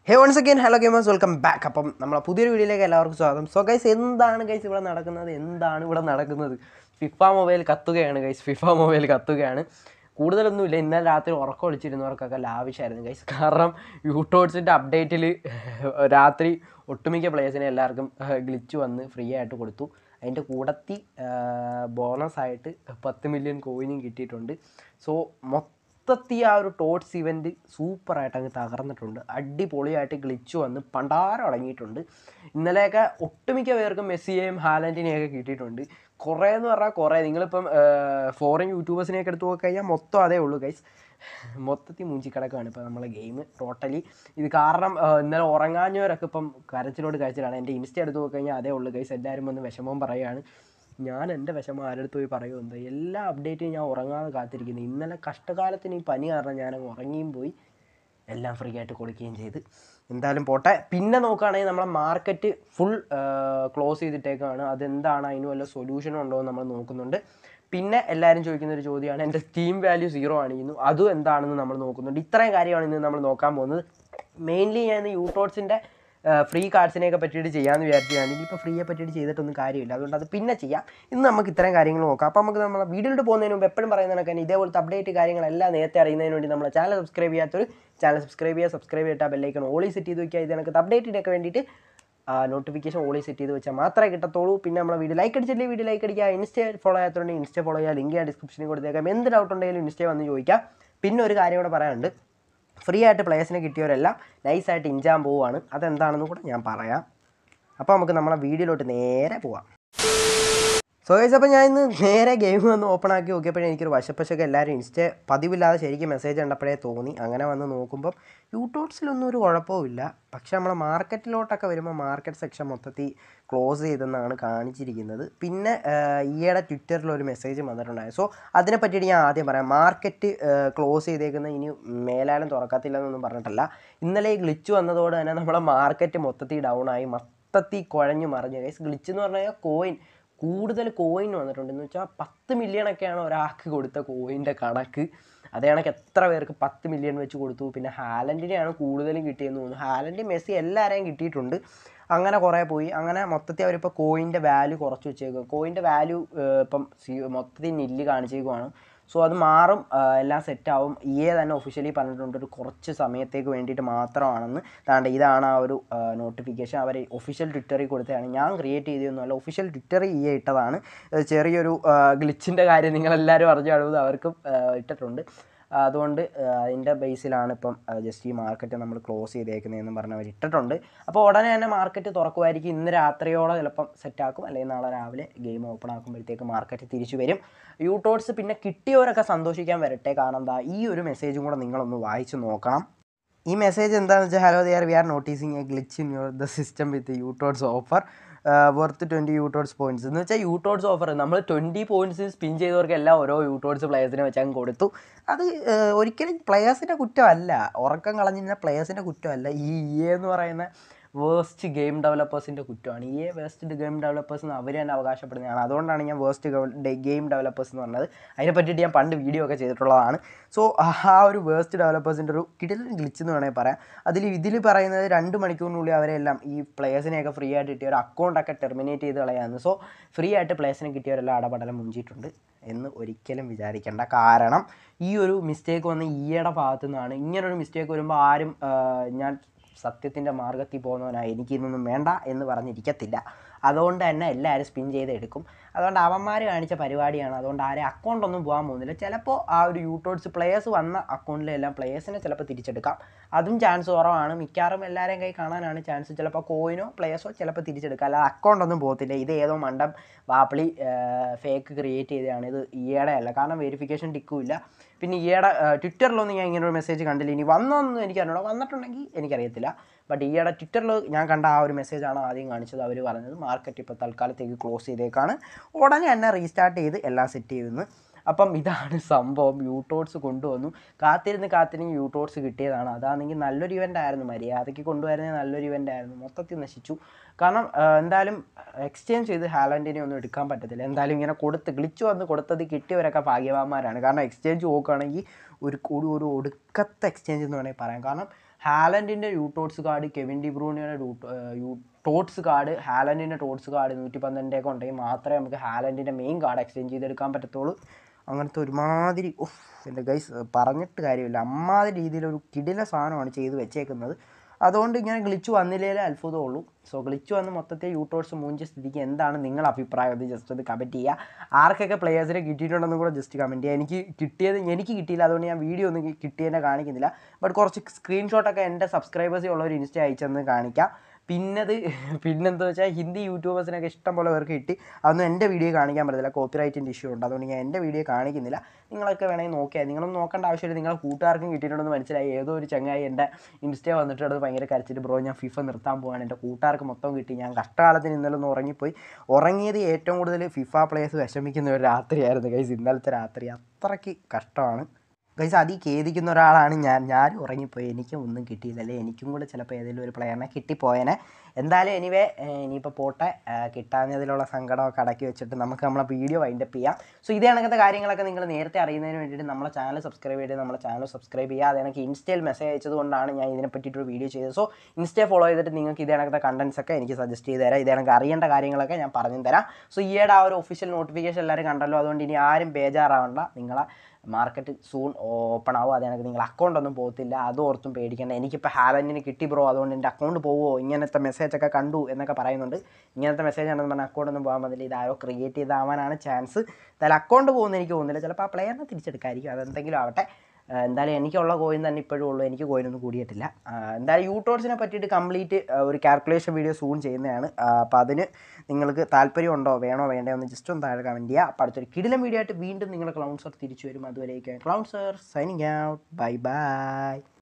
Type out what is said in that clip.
ഹേ once again hello gamers welcome back അപ്പം നമ്മളെ പുതിയൊരു വീഡിയോയിലേക്ക് എല്ലാവർക്കും സ്വാഗതം സോ ഗൈസ് എന്താണ് ഗൈസ് ഇവിടെ നടക്കുന്നത് എന്താണ് ഇവിടെ നടക്കുന്നത് ഫിഫ മൊബൈൽ കത്തുകയാണ് ഗൈസ് ഫിഫ മൊബൈൽ കത്തുകയാണ് കൂടുതലൊന്നുമില്ല ഇന്നലെ രാത്രി ഉറക്കം ഒളിച്ചിരുന്നവർക്കൊക്കെ ലാവിഷായിരുന്നു ഗൈസ് കാരണം യൂട്ടോട്സിൻ്റെ അപ്ഡേറ്റിൽ രാത്രി ഒട്ടുമിക്ക പ്ലേയേഴ്സിനെ എല്ലാവർക്കും ഗ്ലിച്ച് വന്ന് ഫ്രീ ആയിട്ട് കൊടുത്തു അതിൻ്റെ കൂടത്തി ബോണസ് ആയിട്ട് പത്ത് മില്യൺ കോയിനും കിട്ടിയിട്ടുണ്ട് സോ മൊത്തത്തിൽ ആ ഒരു ടോട്ട്സ് ഇവൻറ്റ് സൂപ്പറായിട്ട് അങ്ങ് തകർന്നിട്ടുണ്ട് അടിപൊളിയായിട്ട് ഗ്ലിച്ച് വന്ന് പണ്ടാരം അടങ്ങിയിട്ടുണ്ട് ഇന്നലെയൊക്കെ ഒട്ടുമിക്ക പേർക്കും മെസ്സിയെയും ഹാലൻഡിനെയൊക്കെ കിട്ടിയിട്ടുണ്ട് കുറേ എന്ന് പറഞ്ഞാൽ കുറേ നിങ്ങളിപ്പം ഫോറിൻ യൂട്യൂബേഴ്സിനെയൊക്കെ എടുത്ത് നോക്കി കഴിഞ്ഞാൽ മൊത്തം അതേ ഉള്ളൂ ഗൈസ് മൊത്തത്തിൽ മൂഞ്ചിക്കിടക്കുകയാണ് ഇപ്പോൾ നമ്മളെ ഗെയിം ടോട്ടലി ഇത് കാരണം ആ, ഇന്നലെ ഉറങ്ങാഞ്ഞവരൊക്കെ ഇപ്പം കരച്ചിലോട് കരച്ചിലാണ് എൻ്റെ ഇൻസ്റ്റ എടുത്ത് നോക്കി കഴിഞ്ഞാൽ അതേ ഉള്ളൂ ഗൈസ് എല്ലാവരും വന്ന് വിഷമം പറയുകയാണ് ഞാൻ എൻ്റെ വിഷമം ആരെടുത്ത് പോയി പറയുമോ എന്താ എല്ലാ അപ്ഡേറ്റും ഞാൻ ഉറങ്ങാതെ കാത്തിരിക്കുന്നു ഇന്നലെ കഷ്ടകാലത്തിന് ഈ പനി കാരണം ഞാൻ ഉറങ്ങിയും പോയി എല്ലാം ഫ്രീ ആയിട്ട് കൊടുക്കുകയും ചെയ്ത് എന്തായാലും പോട്ടെ പിന്നെ നോക്കുകയാണെങ്കിൽ നമ്മളെ മാർക്കറ്റ് ഫുൾ ക്ലോസ് ചെയ്തിട്ടേക്കാണ് അതെന്താണ് അതിന് വല്ല സൊല്യൂഷനും ഉണ്ടോ എന്ന് നമ്മൾ നോക്കുന്നുണ്ട് പിന്നെ എല്ലാവരും ചോദിക്കുന്ന ഒരു ചോദ്യമാണ് എൻ്റെ ടീം വാല്യൂ സീറോ ആണിരുന്നു അതും എന്താണെന്ന് നമ്മൾ നോക്കുന്നുണ്ട് ഇത്രയും കാര്യമാണ് ഇന്ന് നമ്മൾ നോക്കാൻ പോകുന്നത് മെയിൻലി ഞാൻ ഇന്ന് യൂട്ടോട്സിൻ്റെ ഫ്രീ കാർഡ്സിനെയൊക്കെ പറ്റിയിട്ട് ചെയ്യാമെന്ന് വിചാരിച്ചതാണ് ഇനിയിപ്പോൾ ഫ്രീയെ പറ്റിയിട്ട് ചെയ്തിട്ടൊന്നും കാര്യമില്ല അതുകൊണ്ട് അത് പിന്നെ ചെയ്യാം ഇന്ന് നമുക്ക് ഇത്രയും കാര്യങ്ങൾ നോക്കാം അപ്പോൾ നമുക്ക് നമ്മളെ വീഡിയോയിലോട്ട് പോകുന്നതിന് മുമ്പ് എപ്പോഴും പറയുന്ന കണക്ക് തന്നെ ഇതേപോലത്തെ അപ്ഡേറ്റ് കാര്യങ്ങളെല്ലാം നേരത്തെ അറിയുന്നതിന് വേണ്ടി നമ്മളെ ചാനൽ സബ്സ്ക്രൈബ് ചെയ്യാത്തൊരു ചാനൽ സബ്സ്ക്രൈബ് ചെയ്യുക സബ്സ്ക്രൈബ് ചെയ്തിട്ട് ബെല്ലൈക്കൺ ഓളി സെറ്റ് ചെയ്ത് വയ്ക്കുക ഇത് എനിക്ക് അപ്ഡേറ്റിനൊക്കെ വേണ്ടിയിട്ട് നോട്ടിഫിക്കേഷൻ ഓളി സെറ്റ് ചെയ്ത് വെച്ചാൽ മാത്രമേ കിട്ടത്തുള്ളൂ പിന്നെ നമ്മളെ വീഡിയോ ലൈക്ക് അടിച്ചില്ലെങ്കിൽ വീഡിയോ ലൈക്ക് അടിക്കുക ഇൻസ്റ്റ ഫോളോ ചെയ്യാത്തതുകൊണ്ട് ഇൻസ്റ്റ ഫോളോ ചെയ്യുക ലിങ്ക് ഞാൻ ഡിസ്ക്രിപ്ഷനിൽ കൊടുത്തേക്കാം എന്ത് ഡൗട്ട് ഉണ്ടെങ്കിലും ഇൻസ്റ്റ വന്ന് ചോദിക്കാം പിന്നെ ഒരു കാര്യം കൂടെ പറയാനുണ്ട് ഫ്രീ ആയിട്ട് പ്ലേയേഴ്സിനെ കിട്ടിയവരെല്ലാം നൈസായിട്ട് ഇഞ്ചാൻ പോവുകയാണ് അതെന്താണെന്ന് കൂടെ ഞാൻ പറയാം അപ്പോൾ നമുക്ക് നമ്മളെ വീഡിയോയിലോട്ട് നേരെ പോവാം സോ ഗൈസ് അപ്പോൾ ഞാൻ ഇന്ന് നേരെ ഗെയിം വന്ന് ഓപ്പൺ ആക്കി നോക്കിയപ്പോഴേ എനിക്കൊരു വശപ്പശൊക്കെ എല്ലാവരും ഇൻസ്റ്റ പതിവില്ലാതെ ശരിക്കും മെസ്സേജ് കണ്ടപ്പോഴേ തോന്നി അങ്ങനെ വന്ന് നോക്കുമ്പം യൂട്യൂബ്സിലൊന്നും ഒരു കുഴപ്പമില്ല പക്ഷേ നമ്മളെ മാർക്കറ്റിലോട്ടൊക്കെ വരുമ്പോൾ മാർക്കറ്റ് സെക്ഷൻ മൊത്തത്തിൽ ക്ലോസ് ചെയ്തെന്നാണ് കാണിച്ചിരിക്കുന്നത് പിന്നെ ആഹ്, ഈയിടെ ട്വിറ്ററിൽ ഒരു മെസ്സേജ് വന്നിട്ടുണ്ടായിരുന്നു സോ അതിനെ പറ്റിയിട്ട് ഞാൻ ആദ്യം പറയാം മാർക്കറ്റ് ക്ലോസ് ചെയ്തേക്കുന്ന ഇനി മേലാലും തുറക്കത്തില്ല എന്നൊന്നും പറഞ്ഞിട്ടല്ല ഇന്നലെ ഈ ഗ്ലിച്ച് വന്നതോടെ തന്നെ നമ്മളെ മാർക്കറ്റ് മൊത്തത്തിൽ ഡൗൺ ആയി മൊത്തത്തിൽ കുഴഞ്ഞു മറിഞ്ഞു ഗൈസ് ഗ്ലിച്ച് എന്ന് പറഞ്ഞു കഴിഞ്ഞാൽ കോയിൻ കൂടുതൽ കോയിൻ വന്നിട്ടുണ്ട് എന്ന് വെച്ചാൽ പത്ത് മില്യൺ ഒക്കെയാണ് ഒരാൾക്ക് കൊടുത്ത കോയിൻ്റെ കണക്ക് അതേ കണക്ക് എത്ര പേർക്ക് പത്ത് മില്യൺ വെച്ച് കൊടുത്തു പിന്നെ ഹാലൻഡിനെയാണ് കൂടുതലും കിട്ടിയെന്ന് തോന്നുന്നു ഹാലൻഡ് മെസ്സി എല്ലാവരെയും കിട്ടിയിട്ടുണ്ട് അങ്ങനെ കുറേ പോയി അങ്ങനെ മൊത്തത്തിൽ അവരിപ്പോൾ കോയിൻ്റെ വാല്യൂ കുറച്ച് വെച്ചേക്കും കോയിൻ്റെ വാല്യൂ ഇപ്പം സി- മൊത്തത്തിൽ നില്ല് കാണിച്ചേക്കുവാണ് സോ അത് മാറും ആ, എല്ലാം സെറ്റാവും ഇ എ തന്നെ ഒഫീഷ്യലി പറഞ്ഞിട്ടുണ്ട് ഒരു കുറച്ച് സമയത്തേക്ക് വേണ്ടിയിട്ട് മാത്രമാണെന്ന് താണ്ട് ഇതാണ് ആ ഒരു നോട്ടിഫിക്കേഷൻ അവർ ഒഫീഷ്യൽ ട്വിറ്ററിൽ കൊടുത്തതാണ് ഞാൻ ക്രിയേറ്റ് ചെയ്തതൊന്നുമല്ല ഒഫീഷ്യൽ ട്വിറ്ററിൽ ഇ എ ഇട്ടതാണ് അത് ചെറിയൊരു ഗ്ലിച്ചിൻ്റെ കാര്യം നിങ്ങളെല്ലാവരും അറിഞ്ഞു കാണുന്നത് അവർക്കും ആ, ഇട്ടിട്ടുണ്ട് ആ, അതുകൊണ്ട് ആ, അതിൻ്റെ ബേസിലാണ് ഇപ്പം ജസ്റ്റ് ഈ മാർക്കറ്റ് നമ്മൾ ക്ലോസ് ചെയ്തേക്കുന്നതെന്ന് പറഞ്ഞ് അവർ ഇട്ടിട്ടുണ്ട് അപ്പോൾ ഉടനെ തന്നെ മാർക്കറ്റ് തുറക്കുമായിരിക്കും ഇന്ന് രാത്രിയോടെ ചിലപ്പം സെറ്റാക്കും അല്ലെങ്കിൽ നാളെ രാവിലെ ഗെയിം ഓപ്പൺ ആക്കുമ്പോഴത്തേക്ക് മാർക്കറ്റ് തിരിച്ചു വരും യൂട്ടോട്സ് പിന്നെ കിട്ടിയവരൊക്കെ സന്തോഷിക്കാൻ വരട്ടെ കാരണം എന്താ ഈ ഒരു മെസ്സേജും കൂടെ നിങ്ങളൊന്ന് വായിച്ച് നോക്കണം ഈ മെസ്സേജ് എന്താണെന്ന് വെച്ചാൽ hello dear we are noticing a glitch in your the system with UTOTS offer worth twenty UTOTS points എന്ന് വെച്ചാൽ യൂട്ടോട്സ് ഓഫർ നമ്മൾ ട്വൻറ്റി പോയിന്റ്സ് സ്പിൻ ചെയ്തവർക്കെല്ലാം ഓരോ യൂട്ടോട്സ് പ്ലേയേഴ്സിനെ വെച്ച് അങ്ങ് കൊടുത്തു അത് ഏഹ്, ഒരിക്കലും പ്ലെയേഴ്സിൻ്റെ കുറ്റമല്ല ഉറക്കം കളഞ്ഞിരുന്ന പ്ലെയേഴ്സിൻ്റെ കുറ്റമല്ല ഈ ഇ എന്ന് പറയുന്ന വേസ്റ്റ് ഗെയിം ഡെവലപ്പേഴ്സിൻ്റെ കുറ്റമാണ് ഈ വേസ്റ്റ് ഗെയിം ഡെവലപ്പേഴ്സ് എന്ന് അവർ തന്നെ അവകാശപ്പെടുന്നതാണ് അതുകൊണ്ടാണ് ഞാൻ വേസ്റ്റ് ഗെയിം ഡെവലപ്പേഴ്സ് എന്ന് പറഞ്ഞത് അതിനെ പറ്റിയിട്ട് ഞാൻ പണ്ട് വീഡിയോ ഒക്കെ ചെയ്തിട്ടുള്ളതാണ് സോ ആ ഒരു വേസ്റ്റ് ഡെവലപ്പേഴ്സിൻ്റെ ഒരു കിടിലൻ ഗ്ലിച്ച് എന്ന് വേണമെങ്കിൽ പറയാം അതിൽ ഇതിൽ പറയുന്നത് രണ്ട് മണിക്കൂറിനുള്ളിൽ അവരെല്ലാം ഈ പ്ലേയേഴ്സിനെയൊക്കെ ഫ്രീ ആയിട്ട് കിട്ടിയ ഒരു അക്കൗണ്ടൊക്കെ ടെർമിനേറ്റ് ചെയ്ത് കളയാന്ന് സോ ഫ്രീ ആയിട്ട് പ്ലേയേഴ്സിനെ കിട്ടിയവരെല്ലാം അടപടലം മുഞ്ചിയിട്ടുണ്ട് എന്ന് ഒരിക്കലും വിചാരിക്കേണ്ട കാരണം ഈ ഒരു മിസ്റ്റേക്ക് വന്ന് ഈയുടെ ഭാഗത്തു നിന്നാണ് ഇങ്ങനൊരു മിസ്റ്റേക്ക് വരുമ്പോൾ ആരും ആ, ഞാൻ സത്യത്തിൻ്റെ മാർഗത്തിൽ പോകുന്നവനാണ് എനിക്കിതൊന്നും വേണ്ട എന്ന് പറഞ്ഞിരിക്കത്തില്ല അതുകൊണ്ട് തന്നെ എല്ലാവരും സ്പിൻ ചെയ്ത് എടുക്കും അതുകൊണ്ട് അവന്മാർ കാണിച്ച പരിപാടിയാണ് അതുകൊണ്ട് ആരും അക്കൗണ്ട് ഒന്നും പോകാൻ പോകുന്നില്ല ചിലപ്പോൾ ആ ഒരു യൂട്ടോട്സ് പ്ലേയേഴ്സ് വന്ന അക്കൗണ്ടിലെല്ലാം പ്ലേയേഴ്സിനെ ചിലപ്പോൾ തിരിച്ചെടുക്കാം അതും ചാൻസ് കുറവാണ് മിക്കവാറും എല്ലാവരെയും കൈ കാണാനാണ് ചാൻസ് ചിലപ്പോൾ കോയിനോ പ്ലേയേഴ്സോ ചിലപ്പോൾ തിരിച്ചെടുക്കാം അല്ലാതെ അക്കൗണ്ട് ഒന്നും പോകത്തില്ല ഇത് ഏതോ മണ്ടം വാപ്പിളി ഫേക്ക് ക്രിയേറ്റ് ചെയ്തതാണ് ഇത് ഈയുടെ അല്ല കാരണം വെരിഫിക്കേഷൻ ടിക്കും ഇല്ല പിന്നെ ഈയുടെ ട്വിറ്ററിലൊന്നും ഞാൻ ഇങ്ങനെ ഒരു മെസ്സേജ് കണ്ടില്ല ഇനി വന്നോന്നും എനിക്ക് അറിഞ്ഞൂടാ വന്നിട്ടുണ്ടെങ്കിൽ എനിക്കറിയത്തില്ല ബട്ട് ഈയുടെ ട്വിറ്ററിൽ ഞാൻ കണ്ട ആ ഒരു മെസ്സേജാണ് ആദ്യം കാണിച്ചത് അവർ പറഞ്ഞത് മാർക്കറ്റ് ഇപ്പോൾ തൽക്കാലത്തേക്ക് ക്ലോസ് ചെയ്തേക്കാണ് ഉടനെ തന്നെ റീസ്റ്റാർട്ട് ചെയ്ത് എല്ലാം സെറ്റ് ചെയ്യുമെന്ന് അപ്പം ഇതാണ് സംഭവം യൂട്ടോട്സ് കൊണ്ടുവന്നു കാത്തിരുന്ന് കാത്തിരുന്ന് യൂട്ടോട്സ് കിട്ടിയതാണ് അതാണെങ്കിൽ നല്ലൊരു ഇവൻ്റ് ആയിരുന്നു മര്യാദയ്ക്ക് കൊണ്ടുവരുന്നത് നല്ലൊരു ഇവൻ്റ് ആയിരുന്നു മൊത്തത്തിൽ നശിച്ചു കാരണം ആ, എന്തായാലും എക്സ്ചേഞ്ച് ചെയ്ത് ഹാലൻഡിനെ ഒന്നും എടുക്കാൻ പറ്റത്തില്ല എന്തായാലും ഇങ്ങനെ കൊടുത്ത് ഗ്ലിച്ച് വന്ന് കൊടുത്തത് കിട്ടിയവരൊക്കെ ഭാഗ്യവാന്മാരാണ് കാരണം എക്സ്ചേഞ്ച് നോക്കുകയാണെങ്കിൽ ഒരു കൂടി ഒരു ഒടുക്കത്തെ എക്സ്ചേഞ്ച് എന്ന് വേണമെങ്കിൽ പറയാം കാരണം ഹാലൻഡിൻ്റെ യൂട്ടോട്സ് കാർഡ് കെവിൻ ഡിബ്രൂണിയുടെ റൂട്ട് യൂ ടോട്സ് കാർഡ് ഹാലൻഡിൻ്റെ ടോട്സ് കാർഡ് നൂറ്റി പന്ത്രണ്ടൊക്കെ ഉണ്ടെങ്കിൽ മാത്രമേ നമുക്ക് ഹാലൻഡിൻ്റെ മെയിൻ കാർഡ് എക്സ്ചേഞ്ച് ചെയ്തെടുക്കാൻ പറ്റത്തുള്ളൂ അങ്ങനത്തെ ഒരുമാതിരി ഉഫ് എൻ്റെ ഗൈസ് പറഞ്ഞിട്ട് കാര്യമില്ല അമ്മാതിരി രീതിയിലൊരു കിടില സാധനമാണ് ചെയ്ത് വെച്ചേക്കുന്നത് അതുകൊണ്ട് ഇങ്ങനെ ഗ്ലിച്ച് വന്നില്ലേ അത്ഭുതമുള്ളൂ സോ ഗ്ലിച്ച് വന്ന് മൊത്തത്തിൽ യൂട്ടോഴ്സ് മൂഞ്ച സ്ഥിതിക്ക് എന്താണ് നിങ്ങളുടെ അഭിപ്രായം അത് ജസ്റ്റ് ഒന്ന് കമൻറ്റ് ചെയ്യുക ആർക്കൊക്കെ പ്ലേയേഴ്സിനെ കിട്ടിയിട്ടുണ്ടെന്നും കൂടെ ജസ്റ്റ് കമൻറ്റ് ചെയ്യുക എനിക്ക് കിട്ടിയത് എനിക്ക് കിട്ടിയില്ല അതുകൊണ്ട് ഞാൻ വീഡിയോ ഒന്നും കിട്ടിയതിനെ കാണിക്കുന്നില്ല ബട്ട് കുറച്ച് സ്ക്രീൻഷോട്ടൊക്കെ എൻ്റെ സബ്സ്ക്രൈബേഴ്സിൽ ഉള്ളവർ ഇൻസ്റ്റ അയച്ചെന്ന് കാണിക്കാം പിന്നത് പിന്നെന്താ വെച്ചാൽ ഹിന്ദി യൂട്യൂബേഴ്സിനൊക്കെ ഇഷ്ടം പോലെ പേർക്ക് കിട്ടി അതൊന്നും എൻ്റെ വീഡിയോ കാണിക്കാൻ പറ്റത്തില്ല കോപ്പിറൈറ്റിൻ്റെ ഇഷ്യൂ ഉണ്ട് അതുകൊണ്ട് ഞാൻ എൻ്റെ വീഡിയോ കാണിക്കുന്നില്ല നിങ്ങളൊക്കെ വേണമെങ്കിൽ നോക്കിയാൽ നിങ്ങളൊന്നും നോക്കേണ്ട ആവശ്യമില്ല നിങ്ങളെ കൂട്ടുകാർക്കും കിട്ടിയിട്ടുണ്ടെന്ന് മനസ്സിലായി ഏതോ ഒരു ചങ്ങായി എൻ്റെ ഇൻസ്റ്റ വന്നിട്ട് അത് ഭയങ്കര കരച്ചിട്ട് ബ്രോ ഞാൻ ഫിഫ നിർത്താൻ പോവാണ് എൻ്റെ കൂട്ടുകാർക്ക് മൊത്തം കിട്ടി ഞാൻ കഷ്ടകാലത്തിന് ഇന്നലെ ഒന്ന് ഉറങ്ങിപ്പോയി ഉറങ്ങിയത് ഏറ്റവും കൂടുതൽ ഫിഫ പ്ലേയേഴ്സ് വിഷമിക്കുന്ന ഒരു രാത്രിയായിരുന്നു ഗൈസ് ഇന്നലത്തെ രാത്രി അത്രയ്ക്ക് കഷ്ടമാണ് ഗൈസ് അതിൽ ഖേദിക്കുന്ന ഒരാളാണ് ഞാൻ ഞാനും ഉറങ്ങിപ്പോയി എനിക്കും ഒന്നും കിട്ടിയില്ലല്ലേ എനിക്കും കൂടെ ചിലപ്പോൾ ഏതെങ്കിലും ഒരു പ്ലെയറിനെ കിട്ടിപ്പോയേനെ എന്തായാലും എനിവേ ഇനിയിപ്പോൾ പോട്ടെ ആ, കിട്ടാഞ്ഞതിലുള്ള സങ്കടമൊക്കെ അടക്കി വെച്ചിട്ട് നമുക്ക് നമ്മളെ വീഡിയോ വൈൻഡപ്പ് ചെയ്യാം സോ ഇതേ കണക്കത്തെ കാര്യങ്ങളൊക്കെ നിങ്ങൾ നേരത്തെ അറിയുന്നതിന് വേണ്ടിയിട്ട് നമ്മളെ ചാനൽ സബ്സ്ക്രൈബ് ചെയ്ത് നമ്മളെ ചാനൽ സബ്സ്ക്രൈബ് ചെയ്യുക അത് എനിക്ക് ഇൻസ്റ്റയിൽ മെസ്സേജ് അയച്ചത് കൊണ്ടാണ് ഞാൻ ഇതിനെ പറ്റിയിട്ടൊരു വീഡിയോ ചെയ്തത് സോ ഇൻസ്റ്റയെ ഫോളോ ചെയ്തിട്ട് നിങ്ങൾക്ക് ഇതേ കണക്കത്തെ കണ്ടൻസ് ഒക്കെ എനിക്ക് സജസ്റ്റ് ചെയ്ത് തരാം ഇതേ കണക്ക് അറിയേണ്ട കാര്യങ്ങളൊക്കെ ഞാൻ പറഞ്ഞു തരാം സോ ഈയുടെ ആ ഒരു ഒഫീഷ്യൽ നോട്ടിഫിക്കേഷൻ എല്ലാവരും കണ്ടല്ലോ അതുകൊണ്ട് ഇനി ആരും ബേജാറാവണ്ട നിങ്ങളെ മാർക്കറ്റ് സൂൺ ഓപ്പൺ ആവും അത് എനിക്ക് നിങ്ങൾ അക്കൗണ്ട് ഒന്നും പോകത്തില്ല അത് ഓർത്തും പേടിക്കേണ്ട എനിക്കിപ്പോൾ ഹാലൻഡിന് കിട്ടി ബ്രോ അതുകൊണ്ട് എൻ്റെ അക്കൗണ്ട് പോവോ ഇങ്ങനത്തെ മെസ്സേജ് ഒക്കെ കണ്ടു എന്നൊക്കെ പറയുന്നുണ്ട് ഇങ്ങനത്തെ മെസ്സേജ് ആണെന്ന് പറഞ്ഞാൽ അക്കൗണ്ട് ഒന്നും പോകാൻ പറ്റില്ല ഇത് ആരോ ക്രിയേറ്റ് ചെയ്താവാനാണ് ചാൻസ് എന്തായാലും അക്കൗണ്ട് പോകുന്ന എനിക്ക് തോന്നുന്നില്ല ചിലപ്പോൾ ആ പ്ലെയറിനെ തിരിച്ചെടുക്കായിരിക്കും അതെന്തെങ്കിലും ആവട്ടെ ആ, എന്തായാലും എനിക്കുള്ള കോയിൻ തന്നെ ഇപ്പോഴും ഉള്ളൂ എനിക്ക് കോയിനൊന്നും കൂടിയിട്ടില്ല ആ, എന്തായാലും യൂട്ടോട്സിനെ പറ്റിയിട്ട് കംപ്ലീറ്റ് ഒരു കാൽക്കുലേഷൻ വീഡിയോ സൂൺ ചെയ്യുന്നതാണ് അപ്പോൾ അതിന് നിങ്ങൾക്ക് താല്പര്യമുണ്ടോ വേണോ വേണ്ടോ എന്ന് ജസ്റ്റ് ഒന്ന് താഴെ കമൻറ്റ് ചെയ്യുക അപ്പോൾ അടുത്തൊരു കിടിലം വീഡിയോ ആയിട്ട് വീണ്ടും നിങ്ങളുടെ ക്ലൗൺ സർ തിരിച്ചു വരും അതുവരേക്കും clown sir signing out bye by